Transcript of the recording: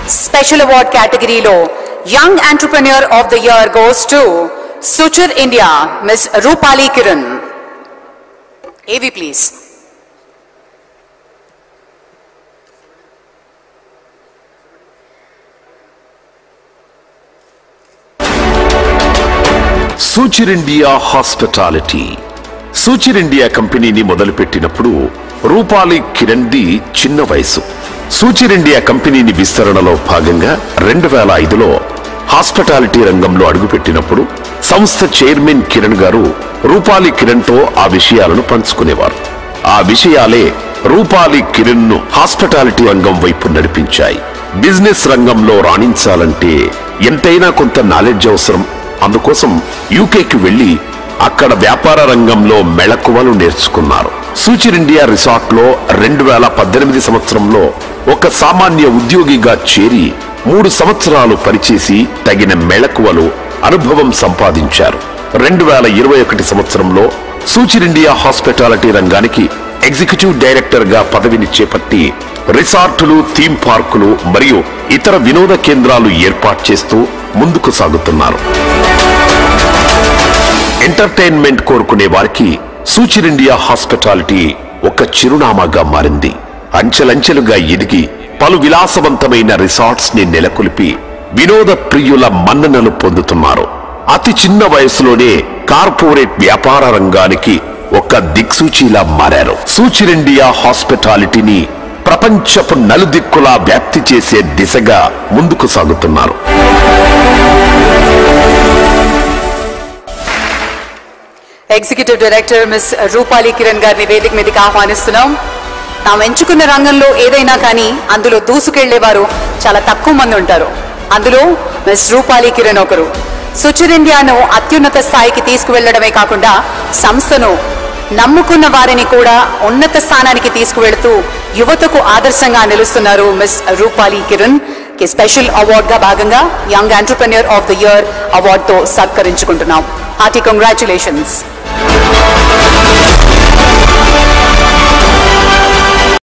special award కేటగిరీలో young entrepreneur of the year goes to Suchir India miss Rupali Kiran ఏవి please Suchir India hospitality Suchir India కంపెనీని మొదలుపెట్టినప్పుడు రూపాలి కిరణ్ది చిన్న వయసు సూచిర్ ఇండియా కంపెనీని విస్తరణలో భాగంగా రెండు వేల ఐదులో హాస్పిటాలిటీ రంగంలో అడుగుపెట్టినప్పుడు సంస్థ చైర్మన్ కిరణ్ గారు రూపాలి కిరణ్తో ఆ విషయాలను పంచుకునేవారు ఆ విషయాలే రూపాలి కిరణ్ ను హాస్పిటాలిటీ రంగం వైపు నడిపించాయి బిజినెస్ రంగంలో రాణించాలంటే ఎంతైనా కొంత నాలెడ్జ్ అవసరం అందుకోసం యూకేకి వెళ్లి అక్కడ వ్యాపార రంగంలో మెళకువలు నేర్చుకున్నారు సూచిర్ ఇండియా రిసార్ట్ లో రెండు వేల పద్దెనిమిది సంవత్సరంలో ఒక సామాన్య ఉద్యోగిగా చేరి మూడు సంవత్సరాలు పనిచేసి తగిన మెళకువలు అనుభవం సంపాదించారు రెండు వేల ఇరవై ఒకటి సంవత్సరంలో సూచిర్ ఇండియా హాస్పిటాలిటీ రంగానికి ఎగ్జిక్యూటివ్ డైరెక్టర్ గా పదవిని చేపట్టి రిసార్టులు థీమ్ పార్కులు మరియు ఇతర వినోద కేంద్రాలు ఏర్పాటు చేస్తూ ముందుకు సాగుతున్నారు ఎంటర్టైన్మెంట్ కోరుకునే వారికి సూచిర్ ఇండియా హాస్పిటాలిటీ ఒక చిరునామాగా మారింది అంచెలంచెలుగా ఎదిగి పలు విలాసవంతమైన రిసార్ట్స్ ని నెలకొల్పి వినోద ప్రియుల మన్ననలు పొందుతున్నారు అతి చిన్న వయసులోనే కార్పొరేట్ వ్యాపార రంగానికి ఒక దిక్సూచిలా మారారు సూచిర్ ఇండియా హాస్పిటాలిటీని ప్రపంచపు నలుదిక్కులా వ్యాప్తి చేసే దిశగా ముందుకు సాగుతున్నారు executive director miss Rupali Kiran గారిని వేదిక మీదకి ఆహ్వానిస్తున్నాం తాము ఎంచుకున్న రంగంలో ఏదైనా కానీ అందులో దూసుకెళ్లేవారు చాలా తక్కువ మంది ఉంటారు అందులో మిస్ రూపాలి కిరణ్ ఒకరు సుచిర్ ఇండియాను అత్యున్నత స్థాయికి తీసుకువెళ్లడమే కాకుండా సంస్థను నమ్ముకున్న వారిని కూడా ఉన్నత స్థానానికి తీసుకువెళుతూ యువతకు ఆదర్శంగా నిలుస్తున్నారు మిస్ రూపాలి కిరణ్ కి స్పెషల్ అవార్డ్ గా భాగంగా young entrepreneur of the year అవార్డుతో సత్కరించుకుంటున్నాం హార్టీ కంగ్రాచులేషన్స్